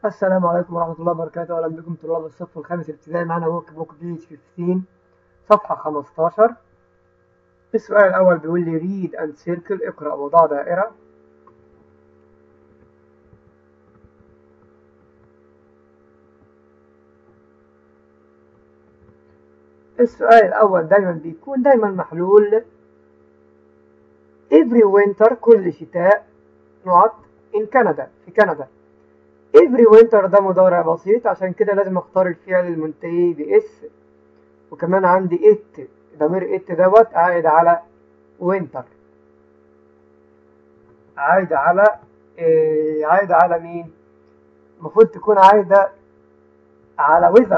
السلام عليكم ورحمة الله وبركاته أهلا بكم طلاب الصف الخامس ابتدائي معنا ورك بوك بيج 15 صفحة 15 السؤال الأول بيقول لي read and circle اقرأ وضع دائرة السؤال الأول دايما بيكون دايما محلول every winter كل شتاء نقط in Canada في كندا every winter ده مضارع بسيط عشان كده لازم اختار الفعل المنتهي باس وكمان عندي ات ضمير ات دوت عائد على winter عايد على إيه عايد على مين المفروض تكون عايدة على weather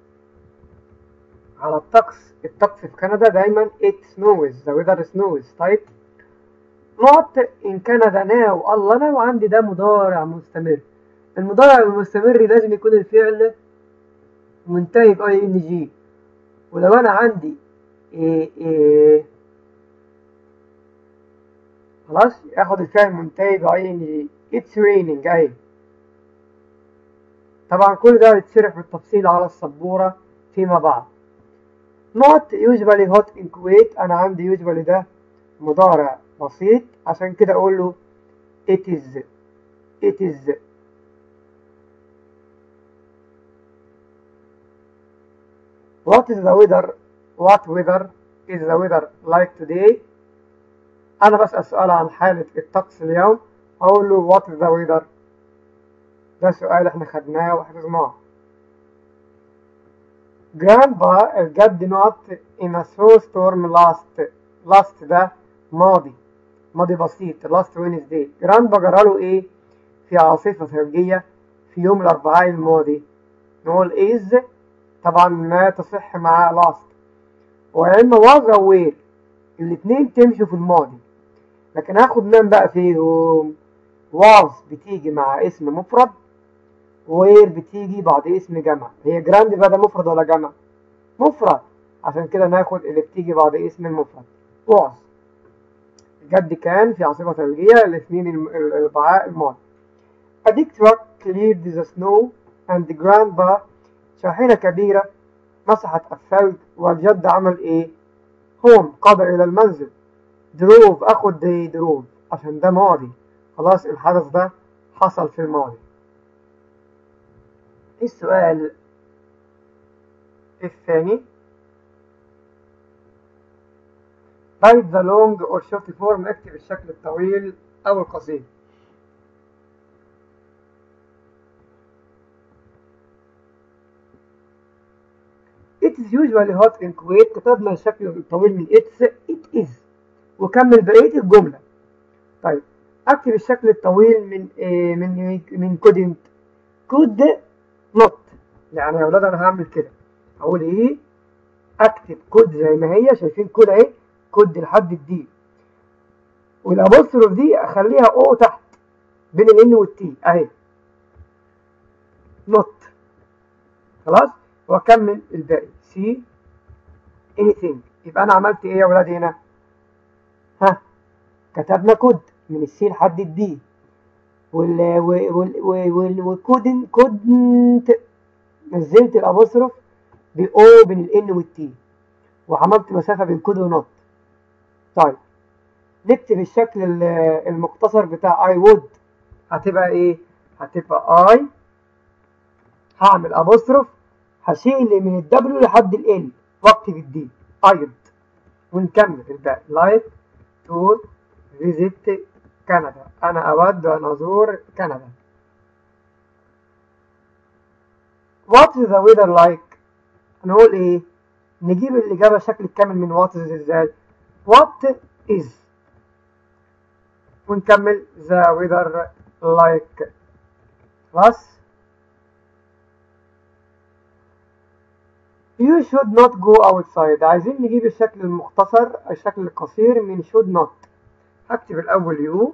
على الطقس الطقس في كندا دايما it snows the weather snows طيب not in Canada now الله now عندي ده مضارع مستمر المضارع المستمر لازم يكون الفعل منتهي باي ان جي ولو انا عندي إيه إيه خلاص اخد الفعل منتهي باي ان جي it's raining اهي طبعا كل ده هيتشرح بالتفصيل على السبورة فيما بعد not usually hot in Kuwait انا عندي usually ده مضارع بسيط عشان كده اقول له it is it is what is the weather what weather is the weather like today انا بسأل سؤال عن حالة الطقس اليوم اقول له what is the weather ده سؤال احنا خدناه وحفظناه grandpa الجد not in a snowstorm last last ده ماضي ماضي بسيط last Wednesday grandpa جراله ايه في عاصفة ثلجية في يوم الأربعاء الماضي نقول is طبعا ما تصح مع last وإما was أو were الاتنين تمشوا في الماضي لكن هاخد من بقى فيهم was بتيجي مع اسم مفرد were بتيجي بعد اسم جمع هي جراند بقى ده مفرد ولا جمع مفرد عشان كده ناخد اللي بتيجي بعد اسم المفرد was الجد كان في عاصفة ثلجية الاثنين الأربعاء الماضي A big truck cleared the snow and grandpa شاحنة كبيرة مسحت الثلج والجد عمل ايه؟ هوم قضى إلى المنزل دروف أخد دي دروف عشان ده ماضي خلاص الحدث ده حصل في الماضي السؤال الثاني write the long or short form اكتب الشكل الطويل أو القصير It is usually hot in Kuwait كتبنا الشكل الطويل من it's it is وكمل بقية الجملة طيب أكتب الشكل الطويل من إيه من من couldn't could not يعني يا ولاد أنا هعمل كده أقول إيه أكتب كود زي ما هي شايفين كود أهي كود لحد الدي والأبوستروف دي أخليها أو تحت بين الإن والتي أهي not خلاص واكمل الباقي سي anything يبقى انا عملت ايه يا ولاد هنا ها كتبنا كود من السي لحد الدي وال وال وال والكودن كودنت نزلت الابوستروف باو بين الان والتي وعملت مسافه بين كود ونوت طيب نكتب الشكل المختصر بتاع اي وود هتبقى ايه هتبقى اي هعمل ابوستروف هشيل من الدبليو لحد ال واكتب الدي ايض ونكمل الباقي لايك تو فيزيت كندا انا اود ان ازور كندا وات is the weather like نقول ايه نجيب الاجابه شكل الكامل من وات is ازاي what is ونكمل the weather like خلاص You should not go outside عايزين نجيب الشكل المختصر الشكل القصير من should not هكتب الأول يو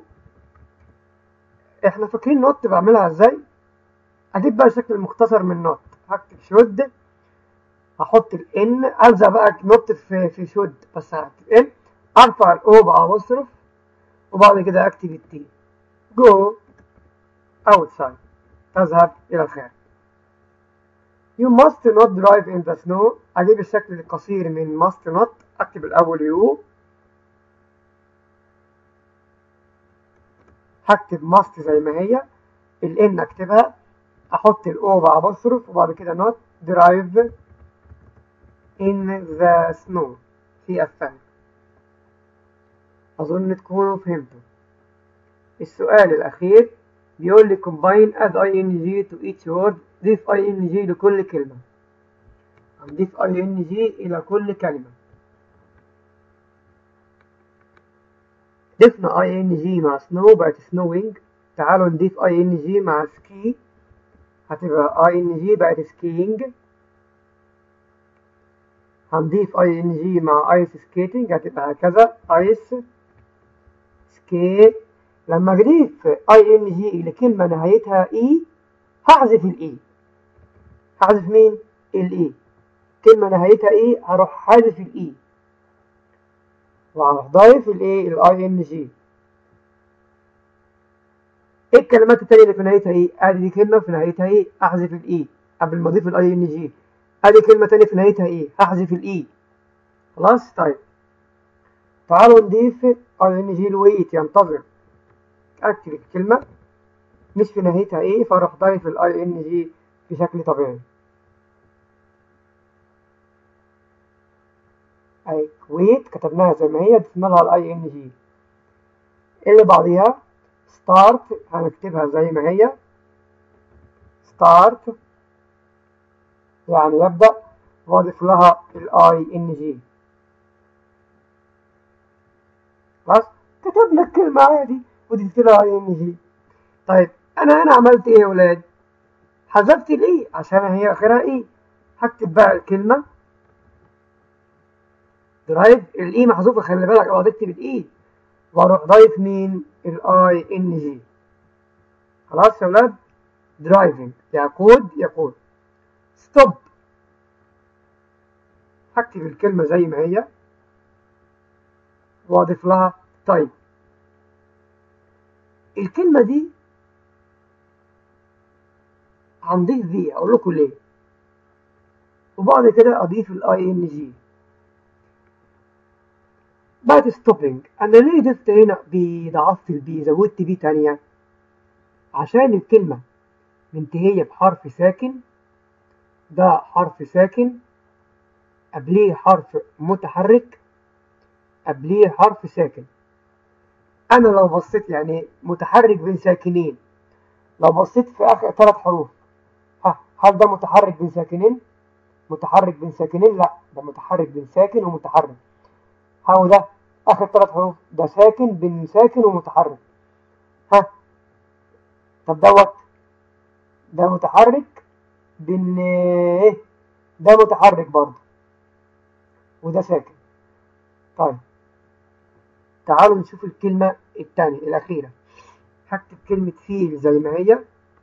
احنا فاكرين نوت بعملها ازاي اجيب بقى الشكل المختصر من نوت هكتب should هحط الان الزق بقى نوت في في should بس هكتب ان ارفع الاو بأبوستروف وبعد كده اكتب التي go outside تذهب إلى الخارج You must not drive in the snow أجيب الشكل القصير من must not أكتب الأول يو هكتب must زي ما هي الان اكتبها احط الاو بقى بصرف وبعد كده not drive in the snow في الثاني اظن تكونوا فهمتوا السؤال الاخير بيقول لي combine add ing to each word ضيف ing لكل كلمة هنضيف ing إلى كل كلمة ضفنا ing مع snow بقت snowing تعالوا نضيف ing مع ski هتبقى ing بقت skiing هنضيف ing مع ice skating هتبقى هكذا ice skate لما اضيف ing لكلمة نهايتها e هحذف الاي هحذف مين؟ الاي كلمة نهايتها ايه هروح حذف الاي وهروح ضايف الايه الاي ان جي ايه الكلمات التانية اللي في نهايتها ايه ادي دي كلمة في نهايتها ايه احذف الاي قبل ما اضيف الاي ان جي ادي كلمة تانية في نهايتها ايه هحذف الاي خلاص طيب تعالوا نضيف اي ان جي الويت ينتظر اكتب الكلمة مش في نهايتها ايه فاروح ضايف الاي ان جي بشكل طبيعي اي ويت كتبناها زي ما هي ضفنا لها الاي ان جي اللي بعديها ستارت هنكتبها زي ما هي ستارت يعني يبدأ واضيف لها الاي ان جي خلاص كتبنا الكلمة عادي وضفت لها اي ان جي طيب انا هنا عملت ايه يا ولاد حذفت الاي عشان هي اخرها ايه هكتب بقى الكلمة درايف الاي محذوفة خلي بالك اوعى تكتب الاي واروح ضايف مين الاي ان جي خلاص يا ولاد درايفنج يقود يقود ستوب هكتب الكلمة زي ما هي واضيف لها طيب الكلمة دي هنضيف في اقول لكم ليه وبعد كده اضيف الاي ان جي بعد ستوبنج انا ليه ضفت هنا بي ضعفت البي زودت بي تانية عشان الكلمة منتهية بحرف ساكن ده حرف ساكن قبليه حرف متحرك قبليه حرف ساكن انا لو بصيت يعني متحرك بين ساكنين لو بصيت في اخر ثلاث حروف ها هل ده متحرك بين ساكنين متحرك بين ساكنين لا ده متحرك بين ساكن ومتحرك ها ده اخر ثلاث حروف ده ساكن بين ساكن ومتحرك ها طب دوت ده متحرك بين ايه ده متحرك برضه وده ساكن طيب تعالوا نشوف الكلمة الثانية الأخيرة هكتب كلمة فيل زي ما هي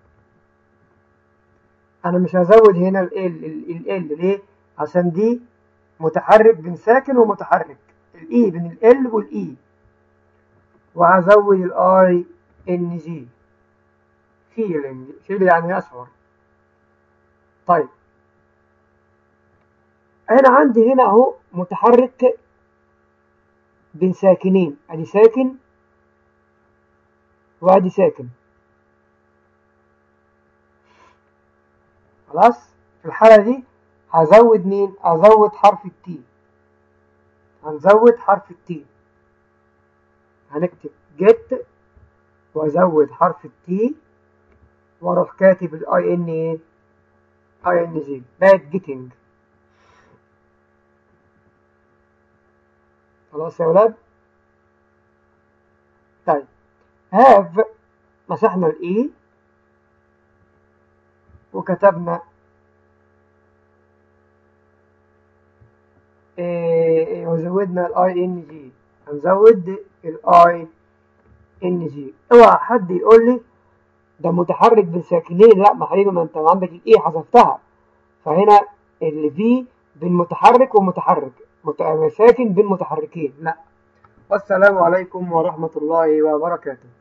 أنا مش هزود هنا ال ال ال ليه؟ عشان دي متحرك بين ساكن ومتحرك الإي بين ال والإي وهزود الآي إن جي فيلينج فيل يعني أشعر طيب أنا عندي هنا أهو متحرك بين ساكنين ادي ساكن وادي ساكن خلاص في الحالة دي هزود مين هزود حرف التي هنزود حرف التي هنكتب جيت وازود حرف التي واروح كاتب الاي ان ايه اي ان جي بقت جيتنج خلاص يا ولاد طيب هاف مسحنا الاي وكتبنا إيه وزودنا الاي ان جي هنزود الاي ان جي اوعى حد يقول لي ده متحرك بين ساكنين لا ما حبيبي ما انت عندك الاي حذفتها فهنا اللي فيه بين متحرك ومتحرك ساكن بين متحركين لا والسلام عليكم ورحمة الله وبركاته